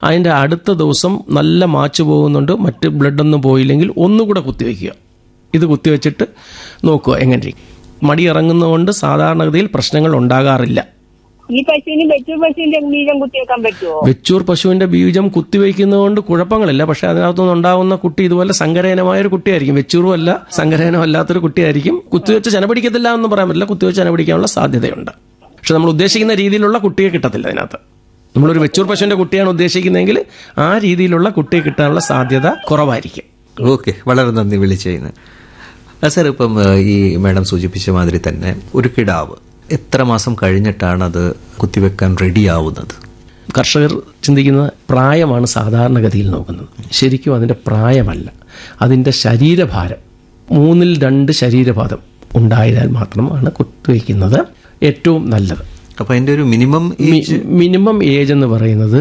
അതിൻ്റെ അടുത്ത ദിവസം നല്ല മാച്ച് പോകുന്നുണ്ട് മറ്റ് ബ്ലഡൊന്നും പോയില്ലെങ്കിൽ ഒന്നുകൂടെ കുത്തിവെക്കുക ഇത് കുത്തിവെച്ചിട്ട് നോക്കുക എങ്ങനെ ഇരിക്കും. മടി ഇറങ്ങുന്നതുകൊണ്ട് സാധാരണഗതിയിൽ പ്രശ്നങ്ങൾ ഉണ്ടാകാറില്ല ഈ പശുവിന് വെച്ചൂർ പശുവിന്റെ ബീജം കുത്തിവെക്കാൻ പറ്റുമോ വെച്ചൂർ പശുവിന്റെ ബീജം കുത്തിവെക്കുന്നതുകൊണ്ട് കുഴപ്പങ്ങളില്ല പക്ഷെ അതിനകത്തുനിന്ന് ഉണ്ടാകുന്ന കുട്ടി ഇതുപോലെ സങ്കരയനമായ ഒരു കുട്ടിയായിരിക്കും വെച്ചൂറും അല്ല സങ്കരയനം അല്ലാത്തൊരു കുട്ടിയായിരിക്കും കുത്തിവെച്ച് ചനപിടിക്കത്തില്ല എന്ന് പറയാൻ പറ്റില്ല കുത്തിവെച്ച് ചനപിടിക്കാനുള്ള സാധ്യതയുണ്ട് പക്ഷെ നമ്മൾ ഉദ്ദേശിക്കുന്ന രീതിയിലുള്ള കുട്ടിയെ കിട്ടത്തില്ല അതിനകത്ത് നമ്മളൊരു വെച്ചൂർ പശുവിന്റെ കുട്ടിയാണ് ഉദ്ദേശിക്കുന്നതെങ്കിൽ ആ രീതിയിലുള്ള കുട്ടിയെ കിട്ടാനുള്ള സാധ്യത കുറവായിരിക്കും ഓക്കെ വളരെ നന്ദി വിളിച്ചതിന് ആ, സാർ ഇപ്പം ആ, ഈ മാഡം സൂചിപ്പിച്ച മാതിരി തന്നെ ഒരു കിടാവ് എത്ര മാസം കഴിഞ്ഞിട്ടാണ് അത് കുത്തിവെക്കാൻ റെഡിയാവുന്നത് കർഷകർ ചിന്തിക്കുന്ന പ്രായമാണ് സാധാരണഗതിയിൽ നോക്കുന്നത് ശരിക്കും അതിൻ്റെ പ്രായമല്ല അതിൻ്റെ ശരീരഭാരം മൂന്നിൽ രണ്ട് ശരീരഭാരം ഉണ്ടായാൽ മാത്രമാണ് കുത്തിവയ്ക്കുന്നത് ഏറ്റവും നല്ലത് അപ്പൊ അതിന്റെ ഒരു മിനിമം മി- മിനിമം ഏജ് എന്ന് പറയുന്നത്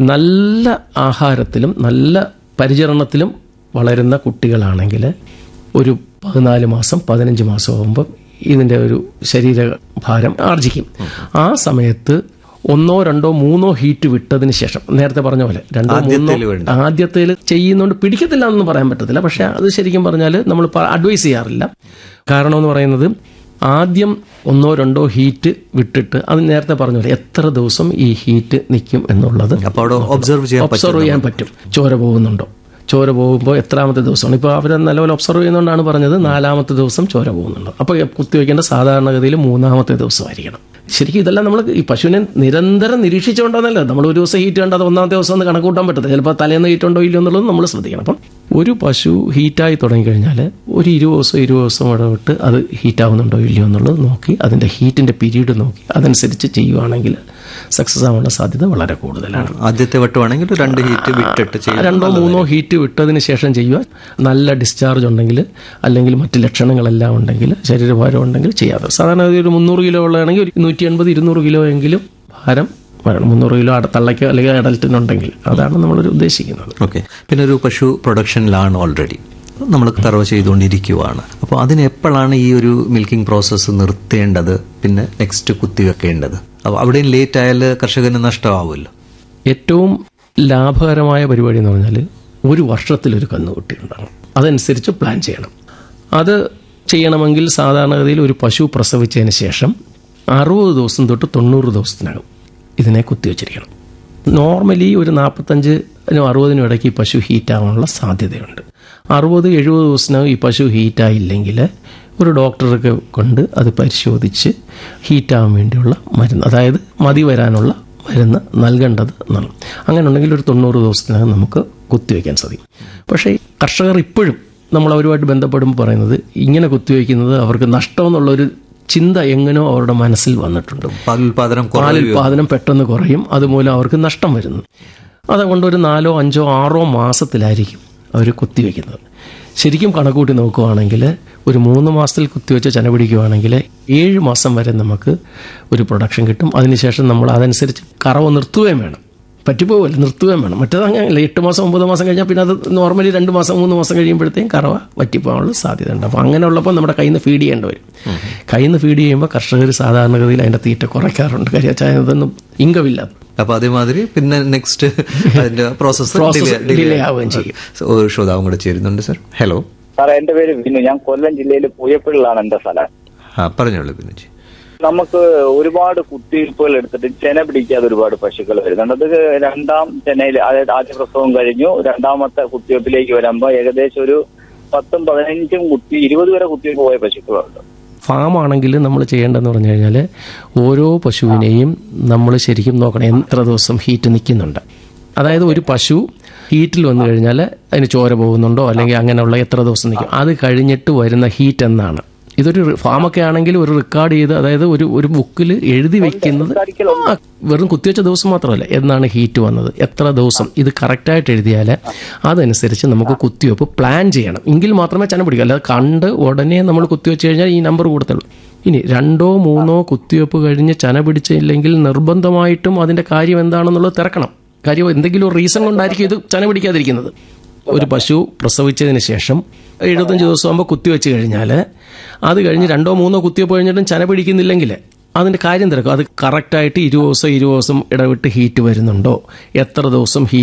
നല്ല ആഹാരത്തിലും നല്ല പരിചരണത്തിലും വളരുന്ന കുട്ടികളാണെങ്കിൽ ഒരു പതിനാല് മാസം പതിനഞ്ച് മാസം ആകുമ്പോൾ ഇതിൻ്റെ ഒരു ശരീരഭാരം ആർജിക്കും ആ സമയത്ത് ഒന്നോ രണ്ടോ മൂന്നോ ഹീറ്റ് വിട്ടതിന് ശേഷം നേരത്തെ പറഞ്ഞ പോലെ രണ്ടോ മൂന്നോ ആദ്യത്തേല് വേണ്ട. ആദ്യത്തേൽ ചെയ്യുന്നതുകൊണ്ട് പിടിക്കത്തില്ല എന്നൊന്നും പറയാൻ പറ്റത്തില്ല പക്ഷെ അത് ശരിക്കും പറഞ്ഞാൽ നമ്മൾ അഡ്വൈസ് ചെയ്യാറില്ല കാരണം എന്ന് പറയുന്നത് ആദ്യം ഒന്നോ രണ്ടോ ഹീറ്റ് വിട്ടിട്ട് അത് നേരത്തെ പറഞ്ഞ പോലെ എത്ര ദിവസം ഈ ഹീറ്റ് നിൽക്കും എന്നുള്ളത് അപ്പൊ അവിടെ ഒബ്സർവ് ചെയ്യാൻ ഒബ്സർവ് ചെയ്യാൻ പറ്റും ചോര പോകുന്നുണ്ടോ ചോര പോകുമ്പോൾ എത്രാമത്തെ ദിവസമാണ് ഇപ്പോൾ അവർ നല്ലപോലെ ഒബ്സർവ് ചെയ്യുന്നതുകൊണ്ടാണ് പറഞ്ഞത് നാലാമത്തെ ദിവസം ചോര പോകുന്നുണ്ട് അപ്പോൾ കുത്തിവെക്കേണ്ട സാധാരണഗതിയിൽ മൂന്നാമത്തെ ദിവസമായിരിക്കണം ശരിക്കും ഇതെല്ലാം നമ്മൾ ഈ പശുവിനെ നിരന്തരം നിരീക്ഷിച്ചുകൊണ്ടോന്നല്ല നമ്മൾ ഒരു ദിവസം ഹീറ്റ് കണ്ടത് ഒന്നാമത്തെ ദിവസം ഒന്ന് കണക്ക് കൂട്ടാൻ പറ്റത്തില്ല ചിലപ്പോൾ തലേന്ന് ഹീറ്റ് ഉണ്ടോ ഇല്ലയോ എന്നുള്ളത് നമ്മൾ ശ്രദ്ധിക്കണം അപ്പം ഒരു പശു ഹീറ്റായി തുടങ്ങിക്കഴിഞ്ഞാൽ ഒരു ഇരുപത് ദിവസം ഇരുപത് ദിവസം ഇടവിട്ട് അത് ഹീറ്റാവുന്നുണ്ടോ ഇല്ലയോ എന്നുള്ളത് നോക്കി അതിൻ്റെ ഹീറ്റിൻ്റെ പീരീഡ് നോക്കി അതനുസരിച്ച് ചെയ്യുവാണെങ്കിൽ സക്സസ് ആവാനുള്ള സാധ്യത വളരെ കൂടുതലാണ് ആദ്യത്തെ വട്ടമാണെങ്കിൽ രണ്ട് ഹീറ്റ് വിട്ടിട്ട് ചെയ്യാം രണ്ടോ മൂന്നോ ഹീറ്റ് വിട്ടതിന് ശേഷം ചെയ്യുക നല്ല ഡിസ്ചാർജ് ഉണ്ടെങ്കിൽ അല്ലെങ്കിൽ മറ്റ് ലക്ഷണങ്ങളെല്ലാം ഉണ്ടെങ്കിൽ ശരീരഭാരം ഉണ്ടെങ്കിൽ ചെയ്യാതെ സാധാരണ ഒരു മുന്നൂറ് കിലോ ഉള്ളതാണെങ്കിൽ ഒരു നൂറ്റി എൺപത് ഇരുന്നൂറ് കിലോ എങ്കിലും ഭാരം വേണം മുന്നൂറ് കിലോ അട- തള്ളയ്ക്കോ അല്ലെങ്കിൽ അഡൽറ്റിനുണ്ടെങ്കിൽ അതാണ് നമ്മൾ ഉദ്ദേശിക്കുന്നത് ഓക്കെ പിന്നെ ഒരു പശു പ്രൊഡക്ഷനിലാണ് ഓൾറെഡി നമ്മൾ കറവ് ചെയ്തുകൊണ്ടിരിക്കുവാണ് അപ്പോൾ അതിന് എപ്പോഴാണ് ഈ ഒരു മിൽക്കിംഗ് പ്രോസസ്സ് നിർത്തേണ്ടത് പിന്നെ നെക്സ്റ്റ് കുത്തിവെക്കേണ്ടത് അപ്പോൾ അവിടെയും ലേറ്റ് ആയാൽ കർഷകന് നഷ്ടമാവുമല്ലോ ഏറ്റവും ലാഭകരമായ പരിപാടി എന്ന് പറഞ്ഞാൽ ഒരു വർഷത്തിലൊരു കന്നുകുട്ടി ഉണ്ടാകും അതനുസരിച്ച് പ്ലാൻ ചെയ്യണം അത് ചെയ്യണമെങ്കിൽ സാധാരണഗതിയിൽ ഒരു പശു പ്രസവിച്ചതിന് ശേഷം അറുപത് ദിവസം തൊട്ട് തൊണ്ണൂറ് ദിവസത്തിനകം ഇതിനെ കുത്തിവെച്ചിരിക്കണം നോർമലി ഒരു നാൽപ്പത്തഞ്ചിനും അറുപതിനും ഇടയ്ക്ക് ഈ പശു ഹീറ്റാവാനുള്ള സാധ്യതയുണ്ട് അറുപത് എഴുപത് ദിവസത്തിനകം ഈ പശു ഹീറ്റായില്ലെങ്കിൽ ഒരു ഡോക്ടർക്ക് കൊണ്ട് അത് പരിശോധിച്ച് ഹീറ്റാവാൻ വേണ്ടിയുള്ള മരുന്ന് അതായത് മതി വരാനുള്ള മരുന്ന് നൽകേണ്ടത് എന്നാണ് അങ്ങനെ ഉണ്ടെങ്കിൽ ഒരു തൊണ്ണൂറ് ദിവസത്തിനകം നമുക്ക് കുത്തിവെക്കാൻ സാധിക്കും പക്ഷേ ഈ കർഷകർ ഇപ്പോഴും നമ്മൾ അവരുമായിട്ട് ബന്ധപ്പെടുമ്പോൾ പറയുന്നത് ഇങ്ങനെ കുത്തിവെക്കുന്നത് അവർക്ക് നഷ്ടമെന്നുള്ളൊരു ചിന്ത എങ്ങനെയോ അവരുടെ മനസ്സിൽ വന്നിട്ടുണ്ട് പാലുൽപാദനം പാലുൽപാദനം പെട്ടെന്ന് കുറയും അതുമൂലം അവർക്ക് നഷ്ടം വരുന്നു അതുകൊണ്ട് ഒരു നാലോ അഞ്ചോ ആറോ മാസത്തിലായിരിക്കും അവർ കുത്തിവെക്കുന്നത് ശരിക്കും കണക്കൂട്ടി നോക്കുവാണെങ്കിൽ ഒരു മൂന്ന് മാസത്തിൽ കുത്തിവെച്ച് ചന പിടിക്കുവാണെങ്കിൽ ഏഴ് മാസം വരെ നമുക്ക് ഒരു പ്രൊഡക്ഷൻ കിട്ടും അതിനുശേഷം നമ്മൾ അതനുസരിച്ച് കറവ് നിർത്തുകയും വേണം പറ്റിപ്പോവില്ല നിർത്തുകയും വേണം മറ്റേത് അങ്ങനെയല്ല എട്ട് മാസം ഒമ്പത് മാസം കഴിഞ്ഞാൽ പിന്നെ അത് നോർമലി രണ്ട് മാസം മൂന്ന് മാസം കഴിയുമ്പോഴത്തേക്കും കറവ പറ്റിപ്പോകാനുള്ള സാധ്യത ഉണ്ട് അപ്പോൾ അങ്ങനെയുള്ളപ്പോൾ നമ്മുടെ കയ്യിൽ നിന്ന് ഫീഡ് ചെയ്യേണ്ടി വരും കയ്യിൽ നിന്ന് ഫീഡ് ചെയ്യുമ്പോൾ കർഷകർ സാധാരണഗതിയിൽ അതിൻ്റെ തീറ്റ കുറയ്ക്കാറുണ്ട് കാര്യം വെച്ചാൽ അതൊന്നും ഇൻകമില്ല അപ്പൊ അതേമാതിരി പിന്നെ നെക്സ്റ്റ് അതിന്റെ പ്രോസസ്സ് Process delay ആവുകയും ചെയ്യും. ഒരു ശ്രോതാവും കൂടെ ചേരുന്നുണ്ട് സർ ഹലോ സാറേ എന്റെ പേര് വിനു ഞാൻ കൊല്ലം ജില്ലയിൽ പൂയപ്പള്ളിലാണ് എന്റെ സ്ഥലം ആ പറഞ്ഞോളൂ ബിനുജി നമുക്ക് ഒരുപാട് കുത്തിവയ്പ്പുകൾ എടുത്തിട്ട് ചെന പിടിക്കാതെ ഒരുപാട് പശുക്കൾ വരുന്നുണ്ട് അത് രണ്ടാം ചെനയിൽ അതായത് ആദ്യ പ്രസവം കഴിഞ്ഞു രണ്ടാമത്തെ കുത്തിവയ്പ്പിലേക്ക് വരുമ്പോൾ ഏകദേശം ഒരു പത്തും പതിനഞ്ചും കുത്തി ഇരുപത് വരെ കുത്തിവയ്പ്പ് പോയ പശുക്കളുണ്ട് ഫാം ആണെങ്കിൽ നമ്മൾ ചെയ്യേണ്ടതെന്ന് പറഞ്ഞു കഴിഞ്ഞാൽ ഓരോ പശുവിനെയും നമ്മൾ ശരിക്കും നോക്കണം എത്ര ദിവസം ഹീറ്റ് നിൽക്കുന്നുണ്ട് അതായത് ഒരു പശു ഹീറ്റിൽ വന്നു കഴിഞ്ഞാൽ അതിന് ചോര പോകുന്നുണ്ടോ അല്ലെങ്കിൽ അങ്ങനെയുള്ള എത്ര ദിവസം നിൽക്കും അത് കഴിഞ്ഞിട്ട് വരുന്ന ഹീറ്റ് എന്നാണ് ഇതൊരു റി- ഫാമൊക്കെ ആണെങ്കിൽ ഒരു റെക്കോർഡ് ചെയ്ത് അതായത് ഒരു ഒരു ബുക്കിൽ എഴുതി വെക്കുന്നത് ആ, വെറും കുത്തിവെച്ച ദിവസം മാത്രമല്ല എന്നാണ് ഹീറ്റ് വന്നത് എത്ര ദിവസം ഇത് കറക്റ്റായിട്ട് എഴുതിയാൽ അതനുസരിച്ച് നമുക്ക് കുത്തിവെപ്പ് പ്ലാൻ ചെയ്യണം എങ്കിൽ മാത്രമേ ചന പിടിക്കൂ അല്ലാതെ കണ്ട് ഉടനെ നമ്മൾ കുത്തിവെച്ച് കഴിഞ്ഞാൽ ഈ നമ്പർ കൊടുത്തുള്ളൂ ഇനി രണ്ടോ മൂന്നോ കുത്തിവെപ്പ് കഴിഞ്ഞ് ചന പിടിച്ചില്ലെങ്കിൽ നിർബന്ധമായിട്ടും അതിന്റെ കാര്യം എന്താണെന്നുള്ളത് തിരക്കണം കാര്യം എന്തെങ്കിലും റീസൺ കൊണ്ടായിരിക്കും ഇത് ചന പിടിക്കാതിരിക്കുന്നത് ഒരു പശു പ്രസവിച്ചതിന് ശേഷം എഴുപത്തഞ്ച് ദിവസം ആകുമ്പോൾ കുത്തിവെച്ച് കഴിഞ്ഞാൽ അത് കഴിഞ്ഞ് രണ്ടോ മൂന്നോ കുത്തിവെപ്പ് കഴിഞ്ഞിട്ടും ചന പിടിക്കുന്നില്ലെങ്കിൽ അതിന്റെ കാര്യം തിരക്കും അത് കറക്റ്റായിട്ട് ഇരുപത് ദിവസം ഇരുപത് ദിവസം ഇടവിട്ട് ഹീറ്റ് വരുന്നുണ്ടോ എത്ര ദിവസം ഹീറ്റ്